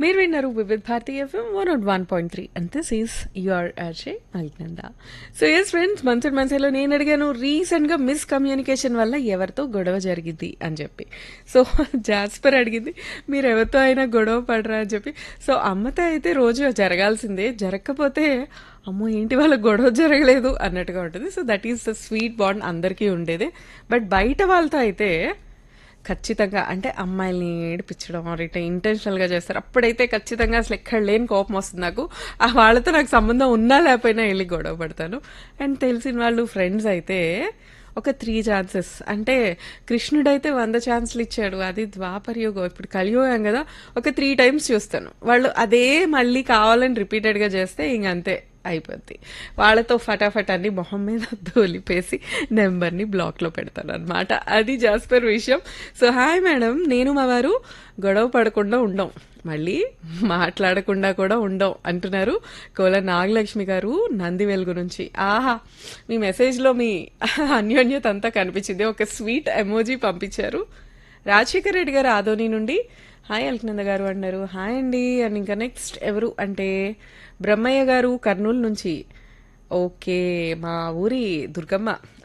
మీరు విన్నారు Vividh Bharati FM one naught one point three and this is your RJ Alnanda so yes friends మంచి మంచిలో నేను అడిగాను రీసెంట్గా మిస్ కమ్యూనికేషన్ వల్ల ఎవరితో గొడవ జరిగింది అని చెప్పి సో జాస్పర్ అడిగింది మీరు ఎవరితో అయినా గొడవ పడరా అని చెప్పి సో అమ్మతో అయితే రోజు జరగాల్సిందే జరగకపోతే అమ్మో ఏంటి వాళ్ళ గొడవ జరగలేదు అన్నట్టుగా ఉంటుంది so that is the sweet bond అందరికీ ఉండేది బట్ బయట వాళ్ళతో అయితే ఖచ్చితంగా అంటే అమ్మాయిల్ని ఏడిపించడం ఆర్ ఇట్లా ఇంటెన్షనల్గా చేస్తారు అప్పుడైతే ఖచ్చితంగా అసలు ఎక్కడ లేని కోపం వస్తుంది నాకు ఆ వాళ్ళతో నాకు సంబంధం ఉన్నా లేకపోయినా వెళ్ళి గొడవ పడతాను అండ్ తెలిసిన వాళ్ళు ఫ్రెండ్స్ అయితే ఒక త్రీ ఛాన్సెస్ అంటే కృష్ణుడైతే వంద ఛాన్సులు ఇచ్చాడు అది ద్వాపరయోగం ఇప్పుడు కలియోగం కదా ఒక త్రీ టైమ్స్ చూస్తాను వాళ్ళు అదే మళ్ళీ కావాలని రిపీటెడ్గా చేస్తే ఇంక అంతే అయిపోద్ది వాళ్ళతో ఫటాఫట్ అన్ని మొహం మీద తోలిపేసి నెంబర్ని బ్లాక్లో పెడతాను అనమాట అది జాస్పర్ విషయం సో హాయ్ మేడం నేను మా వారు గొడవ పడకుండా ఉండం మళ్ళీ మాట్లాడకుండా కూడా ఉండం అంటున్నారు కోల నాగలక్ష్మి గారు నంది వెలుగు నుంచి ఆహా మీ మెసేజ్లో మీ అన్యోన్యత అంతా కనిపించింది ఒక స్వీట్ ఎమోజీ పంపించారు రాజశేఖర్ రెడ్డి గారు ఆదోని నుండి హాయ్ అల్కనంద గారు అన్నారు హాయ్ అండి అండ్ ఇంకా నెక్స్ట్ ఎవరు అంటే బ్రహ్మయ్య గారు కర్నూలు నుంచి ఓకే మా ఊరి దుర్గమ్మ